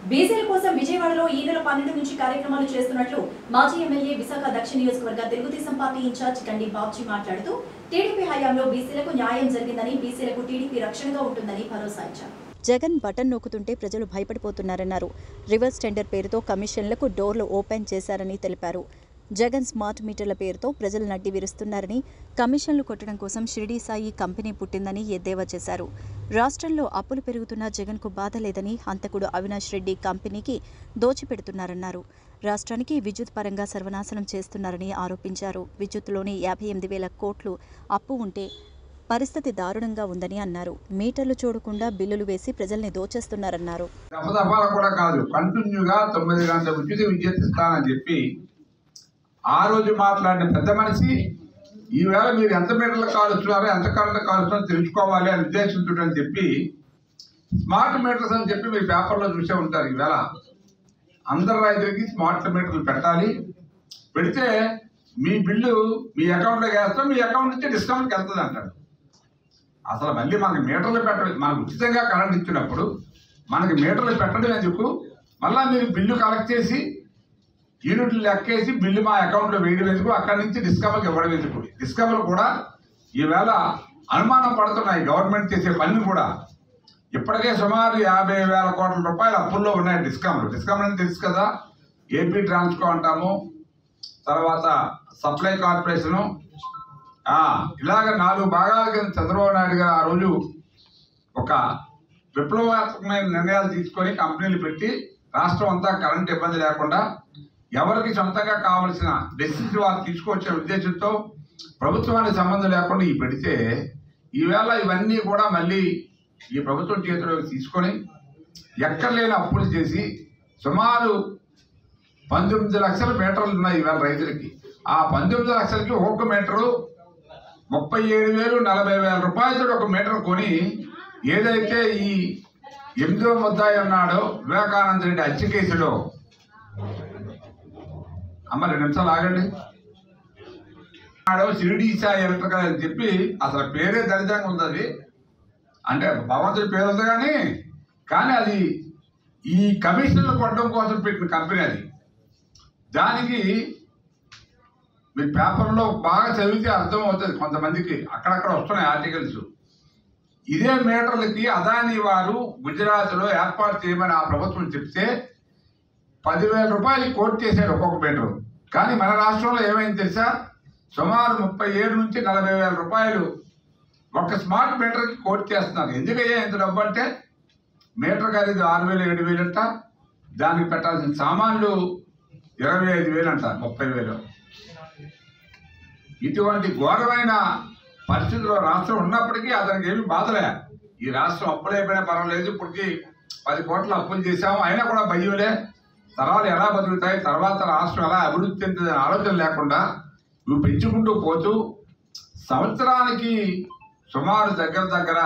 బీసీల కోసం విజయవాడలో ఈ నెల పన్నెండు నుంచి కార్యక్రమాలు చేస్తున్నట్లు మాజీ ఎమ్మెల్యే విశాఖ దక్షిణ నియోజకవర్గ తెలుగుదేశం పార్టీ ఇన్ఛార్జ్ కండి బాబ్జీ మాట్లాడుతూ టీడీపీ హయాంలో బీసీలకు న్యాయం జరిగిందని బీసీలకు టీడీపీ రక్షణగా ఉంటుందని భరోసా ఇచ్చారు జగన్ బటన్ నొక్కుతుంటే ప్రజలు భయపడిపోతున్నారన్నారు రివర్స్ టెండర్ పేరుతో కమిషన్లకు డోర్లు ఓపెన్ చేశారని తెలిపారు జగన్ స్మార్ట్ మీటర్ల పేరుతో ప్రజలు నడ్డి విరుస్తున్నారని కమిషన్లు కొట్టడం కోసం షిరిడీ సాయి కంపెనీ పుట్టిందని ఎద్దేవా చేశారు రాష్ట్రంలో అప్పులు పెరుగుతున్నా జగన్కు బాధ లేదని హంతకుడు అవినాష్ రెడ్డి కంపెనీకి దోచిపెడుతున్నారన్నారు రాష్ట్రానికి విద్యుత్ పరంగా సర్వనాశనం చేస్తున్నారని ఆరోపించారు విద్యుత్తులోని యాభై ఎనిమిది వేల కోట్లు అప్పు ఉంటే పరిస్థితి దారుణంగా ఉందని అన్నారు మీటర్లు చూడకుండా బిల్లులు వేసి ప్రజల్ని దోచేస్తున్నారన్నారు దఫదఫాలు కూడా కాదు కంటిన్యూగా తొమ్మిది గంటల ఉచిత విద్యుత్ ఇస్తానని చెప్పి ఆ రోజు మాట్లాడిన పెద్ద మనిషి ఈవేళ మీరు ఎంత మీటర్లు కాలుస్తున్నారో ఎంత కరెంట్ కాలుస్తున్నారో తెలుసుకోవాలి అని ఉద్దేశంతో అని చెప్పి స్మార్ట్ మీటర్స్ అని చెప్పి మీరు పేపర్లో చూసే ఉంటారు ఈవేళ అందరు రైతులకి స్మార్ట్ మీటర్లు పెట్టాలి పెడితే మీ బిల్లు మీ అకౌంట్లోకి వేస్తాం మీ అకౌంట్ నుంచి డిస్కౌంట్కి వెళ్తుంది అంటాడు అసలు మళ్ళీ మనకి మీటర్లు పెట్టడం మనకు ఉచితంగా కరెంట్ ఇచ్చినప్పుడు మనకి మీటర్లు పెట్టడం ఎందుకు మళ్ళా మీరు బిల్లు కలెక్ట్ చేసి యూనిట్లు లెక్కేసి బిల్లు మా అకౌంట్లో వేయడం ఎందుకు అక్కడి నుంచి డిస్కవర్కి ఇవ్వడం ఎందుకు డిస్కవర్ కూడా ఈవేళ అనుమానం పడుతున్నాయి గవర్నమెంట్ చేసే పని కూడా ఇప్పటికే సుమారు యాభై వేల కోట్ల రూపాయలు అప్పుల్లో ఉన్నాయి డిస్కమ్లు డిస్కమ్లు అంటే తెలుసు కదా ఏపీ ట్రాన్స్కో అంటాము తర్వాత సప్లై కార్పొరేషను ఆ, ఇలాగ నాలుగు భాగాల కింద చంద్రబాబు నాయుడు గారు ఆ రోజు ఒక విప్లవాత్మకమైన నిర్ణయాలు తీసుకొని కంపెనీలు పెట్టి రాష్ట్రం అంతా కరెంట్ ఇబ్బంది లేకుండా ఎవరికి సొంతంగా కావలసిన డెసిషన్ వారు తీసుకొచ్చే ఉద్దేశంతో ప్రభుత్వానికి సంబంధం లేకుండా ఈ పెడితే ఈవేళ ఇవన్నీ కూడా మళ్ళీ ఈ ప్రభుత్వం చేతిలోకి తీసుకొని ఎక్కర్లేని అప్పులు చేసి సుమారు పంతొమ్మిది లక్షల మీటర్లు ఉన్నాయి ఈవేళ రైతులకి ఆ పంతొమ్మిది లక్షలకి ఒక్కొక్క మీటరు ముప్పై ఏడు వేలు నలభై వేల రూపాయలతో ఒక మీటర్ కొని ఏదైతే ఈ ఎనిమిదో ముద్దాయి ఉన్నాడో వివేకానంద రెడ్డి హత్య కేసులో అమ్మ రెండు నిమిషాలు ఆగండి ఆడో షిరిడీ సాయి ఎలక్ట్రికల్ అని చెప్పి అసలు పేరే దరిద్రంగా ఉంది అది అంటే భగవంతుడి పేరు ఉంది కానీ కానీ అది ఈ కమిషన్లు కొట్టడం కోసం పెట్టిన కంపెనీ అది దానికి మీరు పేపర్లో బాగా చదివితే అర్థం అవుతుంది కొంతమందికి అక్కడక్కడ వస్తున్నాయి ఆర్టికల్స్ ఇదే మీటర్లకి అదాని వారు గుజరాత్లో ఏర్పాటు చేయమని ఆ ప్రభుత్వం చెప్తే పదివేల రూపాయలు కోట్ చేశారు ఒక్కొక్క మీటర్ కానీ మన రాష్ట్రంలో ఏమైంది తెలుసా సుమారు ముప్పై ఏడు నుంచి నలభై వేల రూపాయలు ఒక స్మార్ట్ మీటర్కి కోట్ చేస్తున్నారు ఎందుకయ్యా ఇంత డబ్బు అంటే మీటర్ ఖరీదు ఆరు వేలు ఏడు వేలు అంట దానికి పెట్టాల్సిన సామాన్లు ఇరవై ఐదు వేలు అంట ముప్పై వేలు ఇటువంటి ఘోరమైన పరిస్థితిలో రాష్ట్రం ఉన్నప్పటికీ అతనికి ఏమి బాధలే ఈ రాష్ట్రం అప్పులైపోయినా పర్వాలేదు ఇప్పటికి పది కోట్ల అప్పులు చేశాము అయినా కూడా భయంలే తరాలు ఎలా బతుకుతాయి తర్వాత రాష్ట్రం ఎలా అభివృద్ధి చెందుతుందనే ఆలోచన లేకుండా నువ్వు పెంచుకుంటూ పోతూ సంవత్సరానికి సుమారు దగ్గర దగ్గర